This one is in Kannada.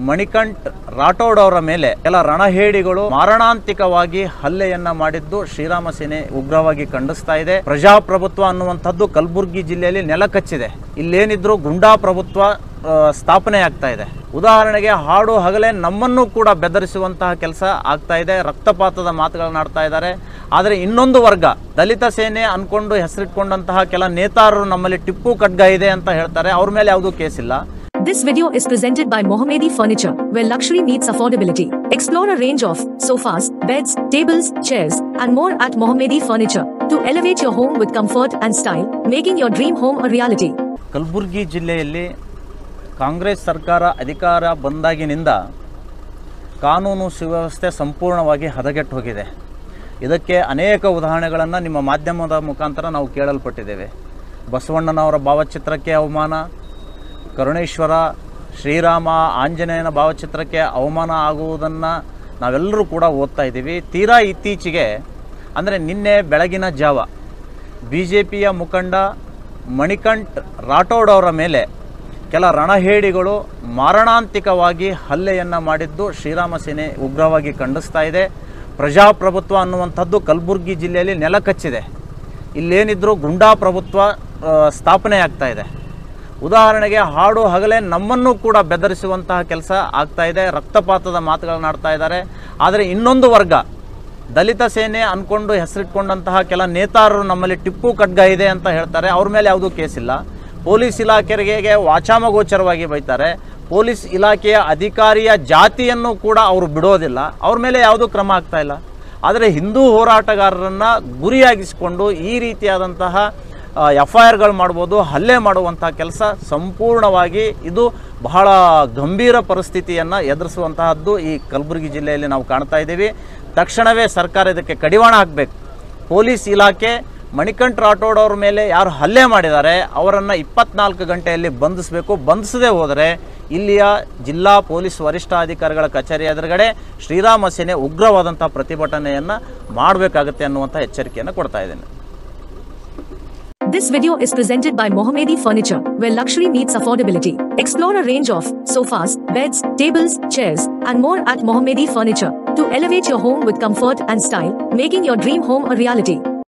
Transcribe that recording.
ಮಣಿಕಂಠ್ ರಾಠೋಡ್ ಅವರ ಮೇಲೆ ಕೆಲ ರಣಹೇಡಿಗಳು ಮಾರಣಾಂತಿಕವಾಗಿ ಹಲ್ಲೆಯನ್ನ ಮಾಡಿದ್ದು ಶ್ರೀರಾಮ ಸೇನೆ ಉಗ್ರವಾಗಿ ಖಂಡಿಸ್ತಾ ಇದೆ ಪ್ರಜಾಪ್ರಭುತ್ವ ಅನ್ನುವಂಥದ್ದು ಕಲಬುರಗಿ ಜಿಲ್ಲೆಯಲ್ಲಿ ನೆಲಕಚ್ಚಿದೆ ಇಲ್ಲೇನಿದ್ರು ಗುಂಡಾ ಪ್ರಭುತ್ವ ಆ, ಸ್ಥಾಪನೆ ಆಗ್ತಾ ಇದೆ ಉದಾಹರಣೆಗೆ ಹಾಡು ಹಗಲೇ ನಮ್ಮನ್ನು ಕೂಡ ಬೆದರಿಸುವಂತಹ ಕೆಲಸ ಆಗ್ತಾ ಇದೆ ರಕ್ತಪಾತದ ಮಾತುಗಳನ್ನ ಆಡ್ತಾ ಇದ್ದಾರೆ ಆದರೆ ಇನ್ನೊಂದು ವರ್ಗ ದಲಿತ ಸೇನೆ ಅನ್ಕೊಂಡು ಹೆಸರಿಟ್ಕೊಂಡಂತಹ ಕೆಲ ನೇತಾರರು ನಮ್ಮಲ್ಲಿ ಟಿಪ್ಪು ಖಡ್ಗ ಇದೆ ಅಂತ ಹೇಳ್ತಾರೆ ಅವ್ರ ಮೇಲೆ ಯಾವುದೂ ಕೇಸ್ ಇಲ್ಲ This video is presented by Mohammedi Furniture, where luxury meets affordability. Explore a range of sofas, beds, tables, chairs, and more at Mohammedi Furniture to elevate your home with comfort and style, making your dream home a reality. Kalaburagi ಜಿಲ್ಲೆಯಲ್ಲಿ ಕಾಂಗ್ರೆಸ್ ಸರ್ಕಾರ ಅಧಿಕಾರ ಬಂದಾಗಿನಿಂದ ಕಾನೂನು ಸುವ್ಯವಸ್ಥೆ ಸಂಪೂರ್ಣವಾಗಿ ಹದಗೆಟ್ಟು ಹೋಗಿದೆ ಇದಕ್ಕೆ ಅನೇಕ ಉದಾಹರಣೆಗಳನ್ನು ನಿಮ್ಮ ಮಾಧ್ಯಮದ ಮುಖಾಂತರ ನಾವು ಕೇಳಲ್ಪಟ್ಟಿದ್ದೇವೆ ಬಸವಣ್ಣನವರ ಭಾವಚಿತ್ರಕ್ಕೆ ಅವಮಾನ ಕರುಣೇಶ್ವರ ಶ್ರೀರಾಮ ಆಂಜನೇಯನ ಭಾವಚಿತ್ರಕ್ಕೆ ಅವಮಾನ ಆಗುವುದನ್ನು ನಾವೆಲ್ಲರೂ ಕೂಡ ಓದ್ತಾ ಇದ್ದೀವಿ ತೀರಾ ಇತ್ತೀಚೆಗೆ ಅಂದರೆ ನಿನ್ನೆ ಬೆಳಗಿನ ಜಾವ ಬಿ ಜೆ ಪಿಯ ಮುಖಂಡ ಮಣಿಕಂಠ್ ರಾಠೋಡ್ ಅವರ ಮೇಲೆ ಕೆಲ ರಣಹೇಡಿಗಳು ಮಾರಣಾಂತಿಕವಾಗಿ ಹಲ್ಲೆಯನ್ನು ಮಾಡಿದ್ದು ಶ್ರೀರಾಮ ಸೇನೆ ಉಗ್ರವಾಗಿ ಖಂಡಿಸ್ತಾ ಇದೆ ಪ್ರಜಾಪ್ರಭುತ್ವ ಅನ್ನುವಂಥದ್ದು ಕಲಬುರಗಿ ಜಿಲ್ಲೆಯಲ್ಲಿ ನೆಲಕಚ್ಚಿದೆ ಇಲ್ಲೇನಿದ್ರು ಗುಂಡಾ ಪ್ರಭುತ್ವ ಆ, ಸ್ಥಾಪನೆ ಆಗ್ತಾ ಇದೆ ಉದಾಹರಣೆಗೆ ಹಾಡು ಹಗಲೇ ನಮ್ಮನ್ನು ಕೂಡ ಬೆದರಿಸುವಂತಹ ಕೆಲಸ ಆಗ್ತಾ ಇದೆ ರಕ್ತಪಾತದ ಮಾತುಗಳನ್ನ ಆಡ್ತಾ ಇದ್ದಾರೆ ಆದರೆ ಇನ್ನೊಂದು ವರ್ಗ ದಲಿತ ಸೇನೆ ಅನ್ಕೊಂಡು ಹೆಸರಿಟ್ಕೊಂಡಂತಹ ಕೆಲ ನೇತಾರರು ನಮ್ಮಲ್ಲಿ ಟಿಪ್ಪು ಖಡ್ಗ ಇದೆ ಅಂತ ಹೇಳ್ತಾರೆ ಅವ್ರ ಮೇಲೆ ಯಾವುದೂ ಕೇಸ್ ಇಲ್ಲ ಪೊಲೀಸ್ ಇಲಾಖೆಗೆ ವಾಚಾಮಗೋಚರವಾಗಿ ಬೈತಾರೆ ಪೊಲೀಸ್ ಇಲಾಖೆಯ ಅಧಿಕಾರಿಯ ಜಾತಿಯನ್ನು ಕೂಡ ಅವರು ಬಿಡೋದಿಲ್ಲ ಅವ್ರ ಮೇಲೆ ಯಾವುದೂ ಕ್ರಮ ಆಗ್ತಾ ಇಲ್ಲ ಆದರೆ ಹಿಂದೂ ಹೋರಾಟಗಾರರನ್ನು ಗುರಿಯಾಗಿಸಿಕೊಂಡು ಈ ರೀತಿಯಾದಂತಹ ಎಫ್ ಐ ಆರ್ಗಳು ಮಾಡ್ಬೋದು ಹಲ್ಲೆ ಮಾಡುವಂಥ ಕೆಲಸ ಸಂಪೂರ್ಣವಾಗಿ ಇದು ಬಹಳ ಗಂಭೀರ ಪರಿಸ್ಥಿತಿಯನ್ನು ಎದುರಿಸುವಂತಹದ್ದು ಈ ಕಲಬುರಗಿ ಜಿಲ್ಲೆಯಲ್ಲಿ ನಾವು ಕಾಣ್ತಾ ಇದ್ದೀವಿ ತಕ್ಷಣವೇ ಸರ್ಕಾರ ಇದಕ್ಕೆ ಕಡಿವಾಣ ಹಾಕಬೇಕು ಪೊಲೀಸ್ ಇಲಾಖೆ ಮಣಿಕಂಠ್ ರಾಠೋಡ್ ಅವ್ರ ಮೇಲೆ ಯಾರು ಹಲ್ಲೆ ಮಾಡಿದ್ದಾರೆ ಅವರನ್ನು ಇಪ್ಪತ್ನಾಲ್ಕು ಗಂಟೆಯಲ್ಲಿ ಬಂಧಿಸಬೇಕು ಬಂಧಿಸದೇ ಹೋದರೆ ಇಲ್ಲಿಯ ಜಿಲ್ಲಾ ಪೊಲೀಸ್ ವರಿಷ್ಠಾಧಿಕಾರಿಗಳ ಕಚೇರಿ ಎದುರುಗಡೆ ಶ್ರೀರಾಮ ಸೇನೆ ಉಗ್ರವಾದಂಥ ಪ್ರತಿಭಟನೆಯನ್ನು ಮಾಡಬೇಕಾಗುತ್ತೆ ಅನ್ನುವಂಥ ಎಚ್ಚರಿಕೆಯನ್ನು ಕೊಡ್ತಾ ಇದ್ದೇನೆ This video is presented by Mohammedi Furniture, where luxury meets affordability. Explore a range of sofas, beds, tables, chairs, and more at Mohammedi Furniture to elevate your home with comfort and style, making your dream home a reality.